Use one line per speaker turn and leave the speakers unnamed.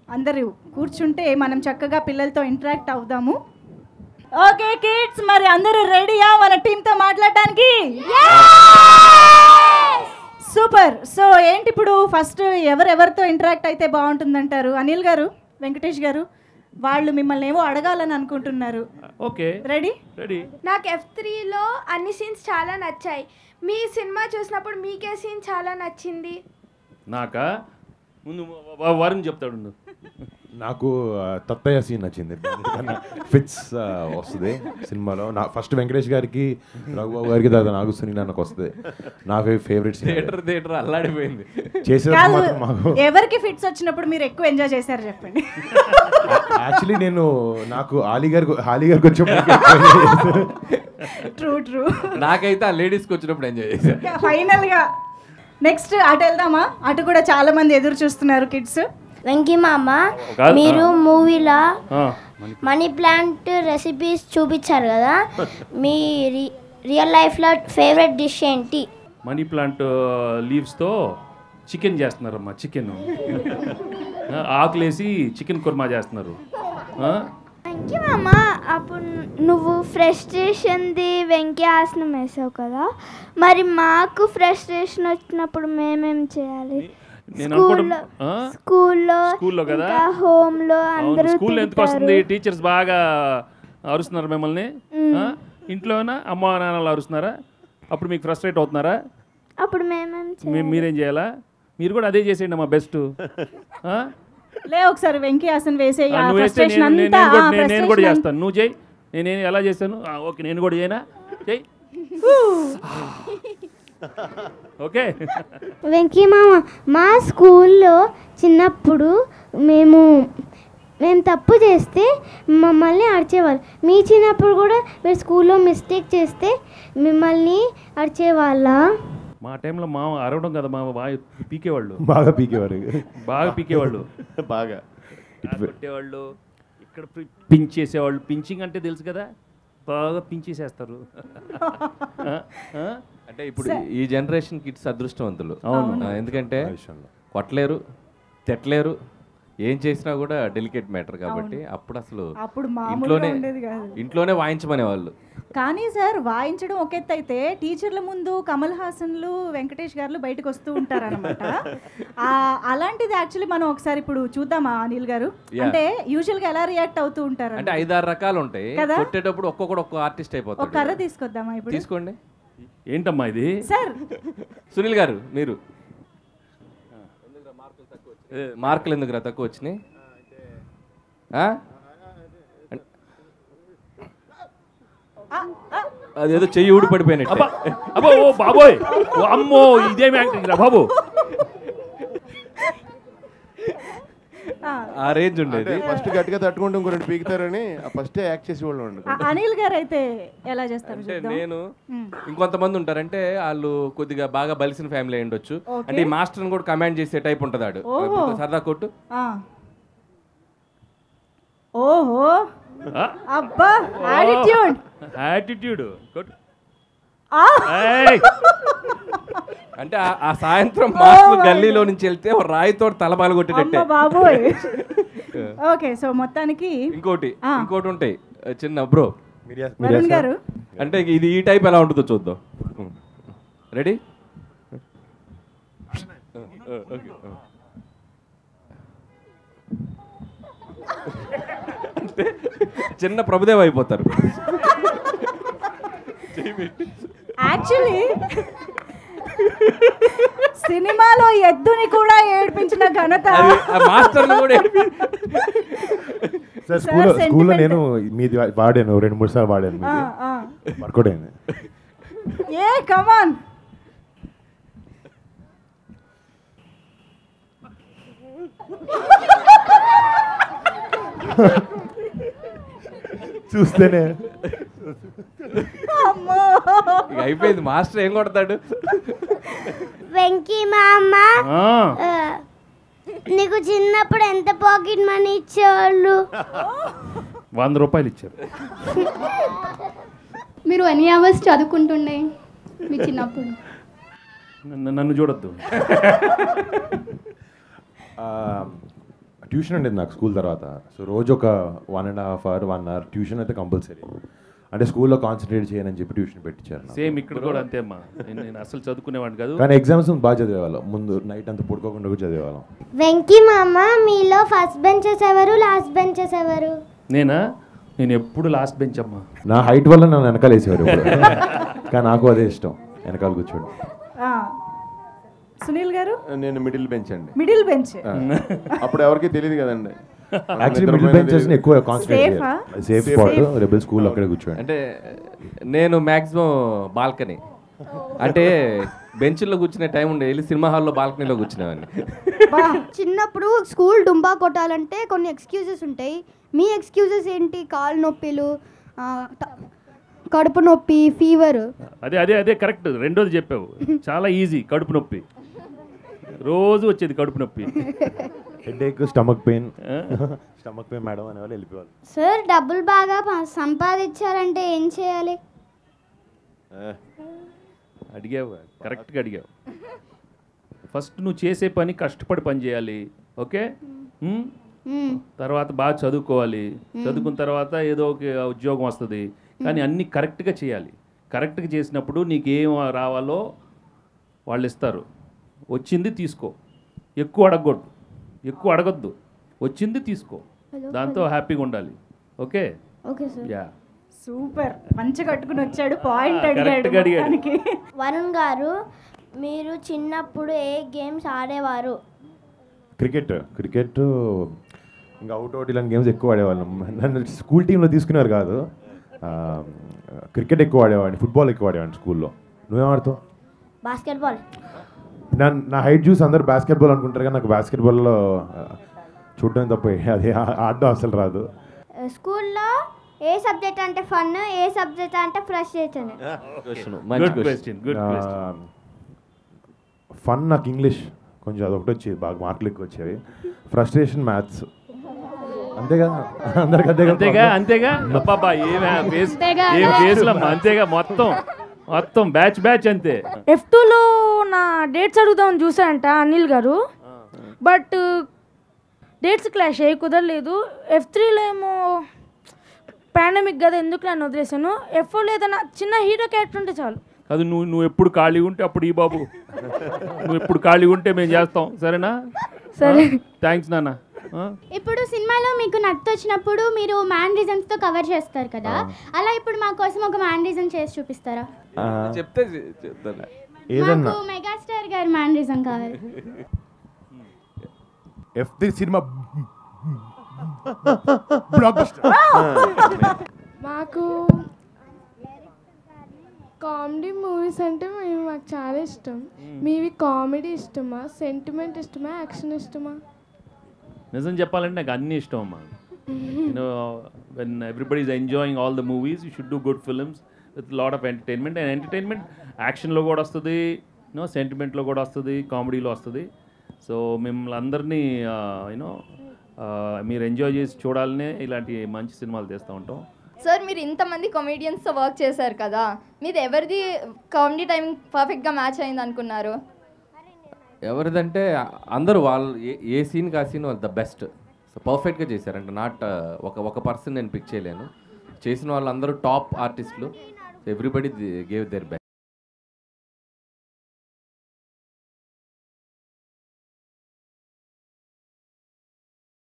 అందరూ కూర్చుంటే మనం చక్కగా పిల్లలతో ఇంటరాక్ట్ అవుదాము ఓకే కిడ్స్ మరి అందరూ రెడీయా మన టీంతో మాట్లాడటానికి సూపర్ సో ఏంటి ఇప్పుడు ఫస్ట్ ఎవరెవరితో ఇంటరాక్ట్ అయితే బాగుంటుందంటారు అనిల్ గారు వెంకటేష్ గారు వాళ్ళు మిమ్మల్ని ఏవో అడగాలని అనుకుంటున్నారు
ఓకే
రెడీ
రెడీ
నాకు ఎఫ్ త్రీలో అన్ని సీన్స్ చాలా నచ్చాయి మీ సినిమా చూసినప్పుడు మీకే సీన్ చాలా నచ్చింది
నాకా ముందు వ- వరుణ్ చెప్తాడు ఉండు.
నాకు ఆ, తత్తయ్య సీన్ నచ్చింది ఫిట్స్ వస్తుంది సినిమాలో నా ఫస్ట్ వెంకటేష్ గారికి రఘుబాబు గారికి తర్వాత నాగశ్వని నాకు వస్తుంది నా ఫేవరెట్ సీన్
థియేటర్ థియేటర్ అల్లాడిపోయింది
చేసేటప్పుడు
కాదు
మాత్రం మాకు
ఎవరికి ఫిట్స్ వచ్చినప్పుడు మీరు ఎక్కువ ఎంజాయ్ చేశారు చెప్పండి
యాక్చువల్లీ నేను నాకు ఆలీ గారికి ఆలీ గారికి వచ్చినప్పుడు
ట్రూ ట్రూ
నాకైతే ఆ లేడీస్కి వచ్చినప్పుడు ఎంజాయ్ చేశాను
ఫైనల్ గా నెక్స్ట్ అటు వెళ్దామా అటు కూడా చాలా మంది ఎదురు చూస్తున్నారు కిడ్స్
వెంకీ మామ
కాదు,
మీరు మూవీలో
ఆ,
మనీ ప్లాంట్ రెసిపీస్ చూపించారు కదా మీ రి- రియల్ లైఫ్లో ఫేవరెట్ డిష్ ఏంటి
మనీ ప్లాంట్ లీవ్స్తో చికెన్ చేస్తున్నారమ్మా చికెన్ ఆకులేసి చికెన్ కుర్మా చేస్తున్నారు ఆ?
వెంకీ మామ అప్పుడు నువ్వు ఫ్రస్ట్రేషన్ది వెంకీ ఆసనం వేసావు కదా మరి మాకు ఫ్రస్ట్రేషన్ వచ్చినప్పుడు మేమేం చేయాలి
నేను అనుకోవడం ఆ?
స్కూల్లో
స్కూల్లో కదా
ఇంకా హోమ్లో
అవును
అందరూ
స్కూల్లో ఎందుకు వస్తుంది టీచర్స్ బాగా అరుస్తున్నారు మిమ్మల్ని ఆ? ఇంట్లోనా అమ్మ నాన్నలు అరుస్తున్నారా అప్పుడు మీకు ఫ్రస్ట్రేట్ అవుతున్నారా
అప్పుడు మేమేం చేయాలి
మీ- మీరేం చేయాలా మీరు కూడా అదే చేసేయండి అమ్మా బెస్ట్
లే ఒకసారి వెంకీ ఆసన్ వేసే
నువ్వు వేస్తే
ఫ్రస్ట్రేషన్
నేను నేను-
అంతా
నేను కూడా-
ఆ
నేను- నేను కూడా
frustration
చేస్తాను నువ్వు చేయి నేను ఎలా చేస్తాను ఆ, ఓకే నేను కూడా చేయనా చేయి ఓకే
వెంకీ మామ మా స్కూల్లో చిన్నప్పుడు మేము మేము తప్పు చేస్తే మమ్మల్ని అరిచేవాళ్ళు మీ చిన్నప్పుడు కూడా మీరు స్కూల్లో మిస్టేక్ చేస్తే మిమ్మల్ని అరిచేవాళ్ళ
మా టైంలో మా అరవడం కదా మా బాగా పీకేవాళ్ళు
బాగా పీకేవారు
బాగా పీకేవాళ్ళు
బాగా
ఇలా కొట్టేవాళ్ళు ఇక్కడ పి- పించ్ చేసేవాళ్ళు పించింగ్ అంటే తెలుసు కదా బాగా పించేసేస్తారు ఆ? ఆ?
అంటే ఇప్పుడు ఈ జనరేషన్ కిడ్స్ అదృష్టవంతులు
అవును.
ఆ, ఎందుకంటే
ఆ విషయంలో.
కొట్టలేరు తిట్టలేరు ఏం చేసినా కూడా డెలికేట్ మ్యాటర్ కాబట్టి అప్పుడు అసలు
అప్పుడు మామూలుగా
ఇంట్లోనే
ఉండేది కాదు
ఇంట్లోనే వాయించమనేవాళ్ళు
కానీ సార్ వాయించడం ఒక ఎత్తు అయితే టీచర్ల ముందు కమల్ హాసన్లు వెంకటేష్ గారు బయటకు వస్తూ ఉంటారనమాట అలాంటిది యాక్చువల్లీ మనం ఒకసారి ఇప్పుడు చూద్దామా అనిల్ గారు
Yeah.
అంటే యూజువల్ గా ఎలా రియాక్ట్ అవుతూ ఉంటారు
అంటే ఐదారు రకాలు ఉంటాయి
కదా?
కొట్టేటప్పుడు ఒక్కొక్కడు ఒక్కో ఆర్టిస్ట్
ఒక కర్ర
అయిపోతాడు
తీసుకొద్దామా ఇప్పుడు
తీసుకోండి
ఏంటమ్మా ఇది
సార్
సునీల్ గారు మీరు ఏ, మార్కులు ఎందుకు రా తక్కువ వచ్చినాయి ఆ? అన్- అదేదో చెయ్యి ఊడి పడిపోయినట్టు
అబ్బా అబ్బో ఓ బాబోయ్ ఓ అమ్మో ఇదేమి యాక్టింగ్ రా బాబు
ఆ రేంజ్ ఉండేది
ఫస్ట్ గట్టిగా తట్టుకుంటూ ఇంకో రెండు పీకుతారని ఫస్టే యాక్ట్ చేసి వాళ్ళు ఉండదు
అ- అనిల్ గారు అయితే ఎలా చేస్తారు
అంటే
చూద్దాం
నేను ఇంకొంతమంది ఉంటారంటే వాళ్ళు కొద్దిగా బాగా బలిసిన ఫ్యామిలీ అయి ఉండొచ్చు అంటే ఈ మాస్టర్ని కూడా కమాండ్ చేసే టైప్ ఉంటుంది ఆడు
ఓహో.
ఇప్పుడు సరదా కొట్టు
ఆ. ఓహో
ఆ?
అబ్బా యాటిట్యూడ్
యాటిట్యూడ్ కొట్టు.
ఆ.
ఏయ్!
అంటే ఆ- ఆ సాయంత్రం మాస్టర్ గల్లీలో నుంచి వెళ్తే ఒక రాయితో తలబాలు కొట్టినట్టే
అమ్మ బాబోయ్ ఓకే సో మొత్తానికి
ఇంకోటి
ఆ.
ఇంకోటి ఉంటాయి ఆ, చిన్న బ్రో
మీరు చేస్త- మీరు
వరుణ్
చేస్తారా?
గారు
అంటే ఇది ఈ టైప్ ఎలా ఉంటుందో చూద్దాం రెడీ అంటే చిన్న ప్రభుదేవ్ అయిపోతారు
యాక్చువల్లీ సినిమాలో ఎద్దుని కూడా ఏడ్పించిన ఘనత
అది ఆ మాస్టర్ని కూడా ఏడిపి-
సార్ స్కూల్లో
sentiment.
స్కూల్లో నేను మీది వా- వాడాను రెండు మూడు సార్లు వాడాను
ఆ,
మీది
ఆ.
వర్కౌట్ అయింది
ఏ కమాన్
చూస్తేనే
అమ్మో
ఇక అయిపోయింది మాస్టర్ ఏం కొడతాడు
వెంకీ మామ
ఆ,
ఆ, నీకు చిన్నప్పుడు ఎంత పాకెట్ మనీ ఇచ్చేవాళ్ళు
వంద రూపాయలు ఇచ్చారు
మీరు ఎన్ని అవర్స్ చదువుకుంటుండే మీ చిన్నప్పుడు
నన్ను- నన్ను చూడొద్దు
ట్యూషన్ ఉండేది నాకు స్కూల్ తర్వాత సో రోజు ఒక one and half hour one hour tuition అయితే కంపల్సరీ అంటే స్కూల్లో కాన్సన్ట్రేట్ చేయనని చెప్పి ట్యూషన్ పెట్టించారు నాకు.
సేమ్ ఇక్కడ కూడా అంతే అమ్మా నేను నేను అసలు చదువుకునేవాడిని కాదు
కానీ ఎగ్జామ్స్ బాగా చదివేవాళ్ళం ముందు నైట్ అంతా పడుకోకుండా కూడా చదివేవాళ్ళం
వెంకీ మామ మీలో ఫస్ట్ బెంచెస్ ఎవరు లాస్ట్ బెంచెస్ ఎవరు
నేనా నేను ఎప్పుడు లాస్ట్ బెంచ్ అమ్మా
నా హైట్ వల్ల నన్ను వెనకాల వేసేవారు ఇప్పుడు కానీ నాకు అదే ఇష్టం వెనకాల కూర్చోండి
ఆ. సునీల్ గారు
నేను మిడిల్ బెంచ్ అండి
మిడిల్ బెంచ్
ఆ. అప్పుడు ఎవరికి తెలియదు కదండి
యాక్చువల్లీ మిడిల్ బెంచెస్ ఎక్కువ కాన్సన్ట్రేట్
Safe ఆ?
సేఫ్ స్పాట్ రెబల్ స్కూల్ అక్కడే కూర్చోండి
అంటే నేను మ్యాక్సిమం బాల్కనీ అంటే బెంచ్లో కూర్చునే టైం ఉండే వెళ్ళి సినిమా హాల్లో బాల్కనీలో కూర్చునేవాడిని
చిన్నప్పుడు స్కూల్ డుంబా కొట్టాలంటే కొన్ని ఎక్స్క్యూజెస్ ఉంటాయి మీ ఎక్స్క్యూజెస్ ఏంటి కాళ్ళు నొప్పిలు ఆ, త- కడుపు నొప్పి ఫీవర్
అదే అదే అదే కరెక్ట్ రెండోది చెప్పావు చాలా ఈజీ కడుపు నొప్పి రోజు వచ్చేది కడుపు నొప్పి
headache stomach pain stomach pain madam అనేవాళ్ళు వెళ్ళిపోవాలి
సార్ డబ్బులు బాగా ప- సంపాదించారంటే ఏం చేయాలి
అడిగావు కరెక్ట్గా అడిగావు ఫస్ట్ నువ్వు చేసే పని కష్టపడి పని చేయాలి ఓకే ఉమ్? తర్వాత బాగా చదువుకోవాలి చదువుకున్న తర్వాత ఏదో ఒక ఉద్యోగం వస్తుంది కానీ అన్నీ కరెక్ట్గా చేయాలి కరెక్ట్గా చేసినప్పుడు నీకు ఏం రావాలో వాళ్ళు ఇస్తారు వచ్చింది తీసుకో ఎక్కువ అడగకూడదు ఎక్కువ అడగొద్దు వచ్చింది తీసుకో దాంతో హ్యాపీగా ఉండాలి okay
okay sir
yeah
super మంచి కట్టుకుని వచ్చాడు పాయింట్
ఆ,
అడిగాడు
correct గా అడిగాడు.
మొత్తానికి.
వరుణ్ గారు మీరు చిన్నప్పుడు ఏ గేమ్స్ ఆడేవారు
క్రికెట్ క్రికెట్ ఇంకా అవుట్ అవుట్ ఇలాంటి గేమ్స్ ఎక్కువ ఆడేవాళ్ళం నన్ను స్కూల్ టీంలో తీసుకునేవారు కాదు క్రికెట్ ఎక్కువ ఆడేవాడిని ఫుట్బాల్ ఎక్కువ ఆడేవాడిని స్కూల్లో నువ్వేం ఆడుతావు
బాస్కెట్బాల్
నా నా హైట్ చూసి అందరు బాస్కెట్బాల్ అనుకుంటారు కానీ నాకు బాస్కెట్బాల్లో చూడడం తప్ప అది ఆ- ఆడడం అసలు రాదు
స్కూల్లో ఏ సబ్జెక్ట్ అంటే ఫన్ ఏ సబ్జెక్ట్ అంటే ఫ్రస్ట్రేషన్
Question. మంచి
good
question.
Question good question
fun నాకు ఇంగ్లీష్ కొంచెం అదొకటి వచ్చేది బాగా మార్కులు ఎక్కువ వచ్చేవి ఫ్రస్ట్రేషన్ మ్యాథ్స్ అంతేగా అందరికి అంతేగా
అంతేగా అంతేగా అబ్బాబా ఏం ఫేస్
అంతేగా,
ఏం ఫేస్లమ్మా అంతేగా మొత్తం మొత్తం బ్యాచ్ బ్యాచ్ అంతే
ఎఫ్ టూలో నా డేట్స్ అడుగుదామని చూసారంట అనిల్ గారు బట్ డేట్స్ క్లాష్ అయ్యి కుదరలేదు ఎఫ్ త్రీలో ఏమో పాండమిక్ కదా ఎందుకు నేను వదిలేసాను ఎఫ్ ఫోర్లో ఏదైనా చిన్న హీరో క్యారెక్టర్ ఉంటే చాలు
అది నువ్వు నువ్వు ఎప్పుడు ఖాళీ ఉంటే అప్పుడు ఈ బాబు నువ్వు ఎప్పుడు ఖాళీ ఉంటే మేము చేస్తాం సరేనా
సరే
థ్యాంక్స్ నాన్న ఆ?
ఇప్పుడు సినిమాలో మీకు నట్ వచ్చినప్పుడు మీరు మ్యాన్ రీజన్స్ తో కవర్ చేస్తారు కదా అలా ఇప్పుడు మా కోసం ఒక మ్యాన్ రీజన్ చేసి చూపిస్తారా
చెప్తే చె- చెప్తాను
ఏదన్నా
మాకు మెగాస్టార్ గారి మ్యాన్ రీజన్ కావాలి
ఎఫ్ త్రీ సినిమా బ్లాక్ బస్టర్
మాకు కామెడీ మూవీస్ అంటే మేము మాకు చాలా ఇష్టం మీవి కామెడీ ఇష్టమా సెంటిమెంట్ ఇష్టమా యాక్షన్ ఇష్టమా
నిజం చెప్పాలంటే నాకు అన్ని ఇష్టం అమ్మా you know when everybody is enjoying all the movies you should do good films with lot of entertainment and entertainment యాక్షన్లో కూడా వస్తుంది యూనో సెంటిమెంట్లో కూడా వస్తుంది కామెడీలో వస్తుంది సో మిమ్మల్ని అందరినీ యూనో మీరు ఎంజాయ్ చేసి చూడాలనే ఇలాంటి మంచి సినిమాలు తీస్తూ ఉంటాం
సార్ మీరు ఇంతమంది కామెడియన్స్తో వర్క్ చేశారు కదా మీది ఎవరిది కామెడీ టైమింగ్ పర్ఫెక్ట్గా మ్యాచ్ అయింది అనుకున్నారు
ఎవరిదంటే అందరూ వాళ్ళు ఏ ఏ సీన్కి ఆ సీన్ వాళ్ళు ద బెస్ట్ సో పర్ఫెక్ట్గా చేశారు అంటే నాట్ ఒక ఒక పర్సన్ నేను పిక్ చేయలేను చేసిన వాళ్ళందరూ టాప్ ఆర్టిస్టులు ఎవ్రీబడి గేవ్ దేర్ బెస్ట్